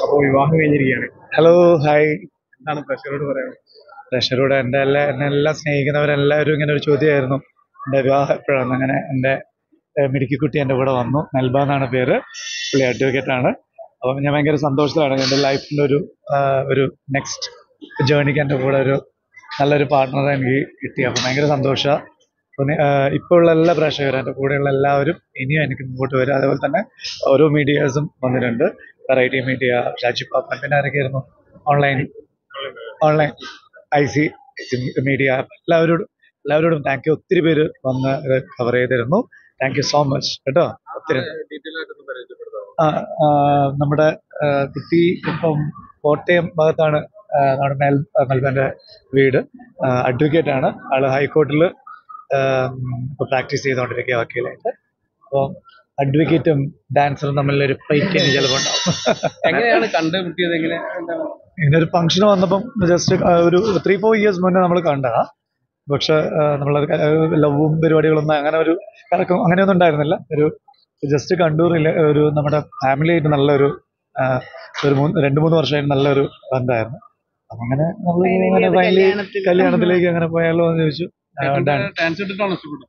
അപ്പോൾ വിവാഹം കഴിഞ്ഞിരിക്കുകയാണ് ഹലോ ഹായ് എന്താണ് പ്രഷറോട് പറയുന്നത് പ്രഷറോട് എൻ്റെ എല്ലാ എന്നെ എല്ലാം സ്നേഹിക്കുന്നവരെല്ലാവരും ഇങ്ങനെ ഒരു ചോദ്യമായിരുന്നു എൻ്റെ വിവാഹം എപ്പോഴാണ് അങ്ങനെ എൻ്റെ ഏഹ്, മിടുക്കിക്കുട്ടി എൻ്റെ കൂടെ വന്നു നെൽബ എന്നാണ് പേര് പുള്ളി അഡ്വക്കേറ്റ് ആണ് അപ്പം ഞാൻ ഭയങ്കര സന്തോഷത്തിലാണ് എൻ്റെ ലൈഫിൻ്റെ ഒരു ആഹ്, ഒരു നെക്സ്റ്റ് ജേണിക്ക് എൻ്റെ കൂടെ ഒരു നല്ലൊരു പാർട്ട്ണറെ എനിക്ക് കിട്ടി അപ്പം ഭയങ്കര സന്തോഷമാണ് അപ്പം ഇപ്പോൾ ഉള്ള എല്ലാ പ്രേക്ഷകരും എൻ്റെ കൂടെയുള്ള എല്ലാവരും ഇനിയും എനിക്ക് മുമ്പോട്ട് വരും അതേപോലെ തന്നെ ഓരോ മീഡിയാസും വന്നിട്ടുണ്ട് വെറൈറ്റി മീഡിയ ഷാജി പാപ്പൻ പിന്നെ ആരൊക്കെയായിരുന്നു online online I C media എല്ലാവരോടും എല്ലാവരോടും താങ്ക് യു ഒത്തിരി പേര് വന്ന് ഇത് കവർ ചെയ്തിരുന്നു താങ്ക് യു സോ മച്ച് കേട്ടോ ഒത്തിരി ഡീറ്റെയിൽ ആയിട്ടൊന്ന് പരിചയപ്പെടുത്താമോ ആ, ആ, നമ്മുടെ ആ, കുട്ടി ഇപ്പം കോട്ടയം ഭാഗത്താണ് ആ, നമ്മുടെ മെൽ മെൽബന്റെ വീട് അഡ്വക്കേറ്റ് ആണ് ആള് ഹൈക്കോർട്ടിൽ ഇപ്പോൾ പ്രാക്ടീസ് ചെയ്തുകൊണ്ടിരിക്കുക വക്കീലായിട്ട് അപ്പോൾ അഡ്വക്കേറ്റും ഡാൻസറും തമ്മിലൊരു ഫൈറ്റിന് ചിലപ്പോൾ ഉണ്ടാവും എങ്ങനെയാണ് കണ്ടുമുട്ടിയത് എങ്ങനെ എന്താണ് ഇങ്ങനെ ഒരു ഫംഗ്ഷൻ വന്നപ്പം ജസ്റ്റ് ഒരു ത്രീ ഫോർ ഇയേഴ്സ് മുന്നേ നമ്മൾ കണ്ടതാ പക്ഷെ നമ്മൾ ലവും പരിപാടികളൊന്നും അങ്ങനെ ഒരു കറക്കം അങ്ങനെയൊന്നും ഉണ്ടായിരുന്നില്ല ഒരു ജസ്റ്റ് കണ്ടു റിലേ- ഒരു നമ്മുടെ ഫാമിലി ആയിട്ട് നല്ലൊരു ആ, ഒരു മൂന്ന് രണ്ട് മൂന്ന് വർഷമായിട്ട് നല്ലൊരു ബന്ധമായിരുന്നു അപ്പം അങ്ങനെ നമ്മൾ Finally അങ്ങനെ അത് ഫൈനലി കല്യാണത്തിൽ. കല്യാണത്തിലേക്ക് അങ്ങനെ പോയാലോ എന്ന് ചോദിച്ചു ഡാൻസ് ഡാൻസ് ഇട്ടിട്ടാണ് ഇഷ്ടപ്പെട്ടത്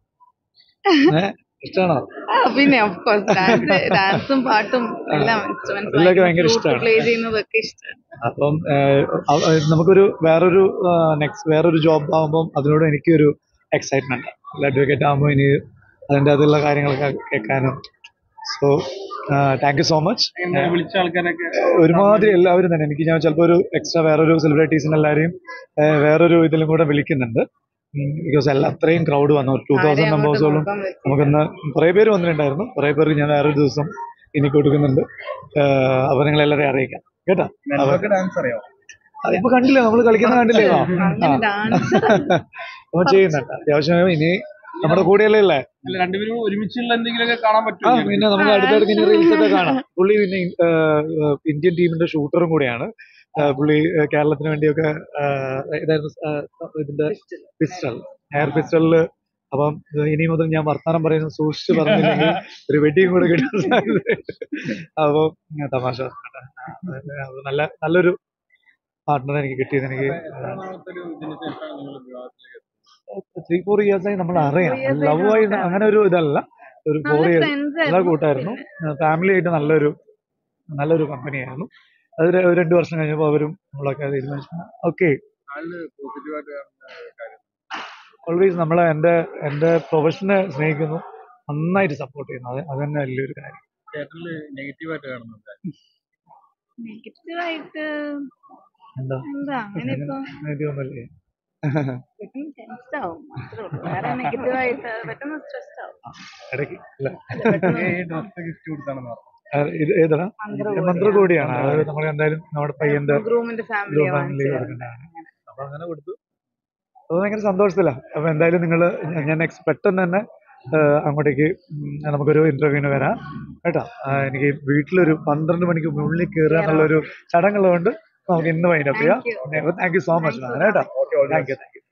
ഇഷ്ടമാണോ ആ, പിന്നെ ഓഫ് കോഴ്സ് ഡാൻസ് ഡാൻസും പാട്ടും എല്ലാം ഇൻസ്ട്രുമെന്റ്സ് ഇതിലൊക്കെ ഭയങ്കര ഇഷ്ടാണ്. പ്ലേ ചെയ്യുന്നതൊക്കെ ഇഷ്ടമാണ് അപ്പം ഏഹ്, അവ- ഏഹ്, നമുക്കൊരു വേറൊരു നെക്സ്റ്റ് വേറൊരു ജോബ് ആകുമ്പം അതിനോട് എനിക്കൊരു എക്സൈറ്റ്മെന്റ് അഡ്വക്കേറ്റ് ആകുമ്പോൾ ഇനി അതിൻ്റെ അതിലുള്ള കാര്യങ്ങളൊക്കെ കേൾക്കാനും so thank you so much എങ്ങനെ വിളിച്ച ആൾക്കാരൊക്കെ ഒരുമാതിരി എല്ലാവരും തന്നെ എനിക്ക് ഞാൻ ചിലപ്പോൾ ഒരു എക്സ്ട്രാ വേറൊരു സെലിബ്രിറ്റീസിനെ എല്ലാവരെയും ഏഹ്, വേറൊരു ഇതിലും കൂടെ വിളിക്കുന്നുണ്ട് ബിക്കോസ് എല്ലാ അത്രയും ക്രൗഡ് വന്നു ടൂ തൗസൻഡ് മെമ്പേഴ്സോളം നമുക്കിന്ന് കുറേ പേര് വന്നിട്ടുണ്ടായിരുന്നു കുറേ പേർക്ക് ഞാൻ വേറൊരു ദിവസം ഇനി കൊടുക്കുന്നുണ്ട് ഏഹ്, അപ്പോൾ നിങ്ങളെല്ലാവരെയും അറിയിക്കാം കേട്ടോ നെൽവൊക്കെ ഡാൻസ് അറിയാമോ അതിപ്പോ കണ്ടില്ലേ നമ്മൾ കളിക്കുന്ന കണ്ടില്ലേ ആ. അങ്ങനെ ഡാൻസ് നമ്മൾ ചെയ്യുന്നുണ്ട് അത്യാവശ്യം ഇനി നമ്മുടെ കൂടെയല്ലേ ഉള്ളേ അല്ല രണ്ടുപേരും ഒരുമിച്ചുള്ള എന്തെങ്കിലുമൊക്കെ കാണാൻ ആ പറ്റുമോ പിന്നെ നമുക്ക് അടുത്തിടയ്ക്ക് ഇനി റീൽസ് ഒക്കെ കാണാം പുള്ളി പിന്നെ ആ, ആ, ഇന്ത്യൻ ടീമിന്റെ ഷൂട്ടറും കൂടിയാണ് ആ, പുള്ളി ആ, കേരളത്തിന് വേണ്ടിയൊക്കെ ആ, ഇതായിരുന്നു ആ, ഇതിന്റെ പിസ്റ്റൾ എയർ പിസ്റ്റളില് അപ്പം ഇനി മുതൽ ഞാൻ വർത്താനം പറയുന്നത് സൂക്ഷിച്ച് പറഞ്ഞില്ലെങ്കിൽ ഒരു വെടിയും കൂടെ കിട്ടും അപ്പൊ തമാശ കേട്ടോ. അപ്പൊ നല്ല നല്ലൊരു പാർട്ട്ണർ എനിക്ക് കിട്ടിയത് എനിക്ക് എത്രാമത്തെ ഒരു ഇതിന് ശേഷമാണ് നിങ്ങൾ വിവാഹത്തിലേക്ക് എത്തുന്നത്? ത്രീ ഫോർ ഇയേഴ്സ് ആയി നമ്മൾ അറിയാം Four years ആയിട്ട് ലവ് ആയി അറിയാം. അങ്ങനെ ഒരു ഇതല്ല ഒരു ഫോർ നല്ല ഇയേഴ്സ് ഫ്രണ്ട്സ് നല്ല കൂട്ടായിരുന്നു ഫാമിലി ആയിട്ട് നല്ലൊരു നല്ലൊരു കമ്പനിയായിരുന്നു അത് ര- ഒരു രണ്ട് വർഷം കഴിഞ്ഞപ്പോൾ അവരും നമ്മളൊക്കെ തീരുമാനിച്ചു ഓക്കെ ആളിന് പോസിറ്റീവായിട്ട് കാണുന്ന കാര്യം ഓൾവേസ് നമ്മൾ എൻ്റെ എൻ്റെ പ്രൊഫഷനെ സ്നേഹിക്കുന്നു നന്നായിട്ട് സപ്പോർട്ട് ചെയ്യുന്നു അത് അത് തന്നെ വലിയൊരു കാര്യം തിയേറ്ററിൽ നെഗറ്റീവായിട്ട് കാണുന്നുണ്ട് നെഗറ്റീവായിട്ട് എന്താ എന്താ അങ്ങനെ ഇപ്പൊ നെഗറ്റീവ് ഒന്നുമില്ലേ പെട്ടെന്ന് ടെൻസ്ഡ് ആവും അത്രേ ഉള്ളൂ വേറെ നെഗറ്റീവായിട്ട് പെട്ടെന്ന് സ്ട്രെസ്ഡ് ആവും ഇടയ്ക്ക് അല്ല പെട്ടെന്ന് ഈ ഡ്രസ് ഗിഫ്റ്റ് കൊടുത്താണെന്ന് പറഞ്ഞു ആ, ഇത് ഏതാ മന്ത്രകോടി. മന്ത്രകോടിയാണ് അത് നമ്മൾ എന്തായാലും നമ്മുടെ പയ്യന്റെ ഗ്രൂമിന്റെ ഫാമിലി ഫാമിലി കൊടുക്കേണ്ടതാണ് അപ്പൊ അങ്ങനെ കൊടുത്തു അത് ഭയങ്കര സന്തോഷത്തില്ല അപ്പൊ എന്തായാലും നിങ്ങൾ ഞാൻ നെക്സ്റ്റ് പെട്ടെന്ന് തന്നെ ആ, അങ്ങോട്ടേക്ക് ഉം, നമുക്കൊരു ഇന്റർവ്യൂവിന് വരാം കേട്ടോ ആ, എനിക്ക് വീട്ടിലൊരു പന്ത്രണ്ട് മണിക്ക് ഉള്ളിൽ കയറുക എന്നുള്ളൊരു ചടങ്ങുള്ളതുകൊണ്ട് നമുക്ക് ഇന്ന് വൈൻഡപ്പ് ചെയ്യാം Thank you. Thank you so much Thank you. കേട്ടോ താങ്ക് യു താങ്ക് യു